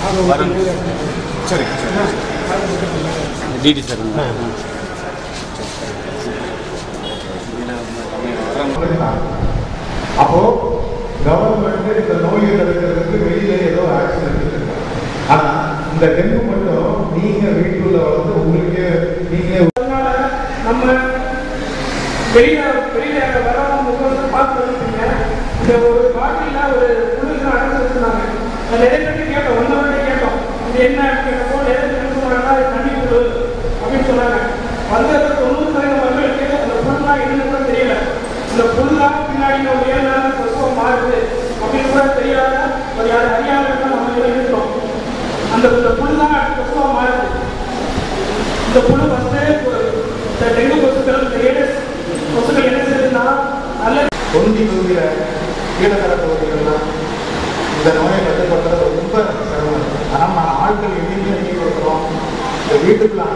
வரும் சரி சரி டிடி சார் அப்போ கவர்மெண்ட் இந்த நோயை தடுக்கிறதுக்கு வெளியில ஏதோ ஆக்ஷன் எடுத்துருக்காங்க ஆனா இந்த டெங்கு மட்டும் நீங்க வீட்டுக்குள்ள வளர்ந்து உங்களுக்கு நீங்களே அதனால நம்ம வெளியில வெளியில வரவங்க முகத்தை பார்த்து வந்துருக்கீங்க இந்த ஒரு பாட்டில ஒரு புழுக்கு அடைச்சு வச்சிருந்தாங்க அது நிறைய பேருக்கு கேட்டோம் ஒன்று வரை கேட்டோம் இது என்ன கேட்டப்போ நிறைய பேர் சொன்னாங்க இது தண்ணி புழு அப்படின்னு சொன்னாங்க வந்த தொண்ணூறு சதவீதம் மக்களுக்கு அந்த புழுனா என்னன்னு கூட தெரியல இந்த புழுலாம் பின்னாடி ஒரு ஏழு நாள் பிரசவம் மாறுது அப்படின்னு கூட தெரியாத ஒரு யாரும் அறியாமல் தான் நம்ம இதில் இருக்கிறோம் அந்த இந்த புழு தான் பிரசவம் மாறுது இந்த புழு வந்து இந்த டெங்கு கொசுக்கள் இந்த ஏடஸ் கொசுக்கள் என்ன செய்யுதுன்னா நல்ல தொந்தி தொகுதியில கீழக்கரை பகுதிகள்லாம் இந்த நோயை கட்டுப்படுத்துறது ரொம்ப சிரமம் இருக்கு. ஆனா நம்ம ஆட்கள் எண்ணிக்கை அதிகப்படுத்துறோம் இந்த வீட்டுக்குள்ள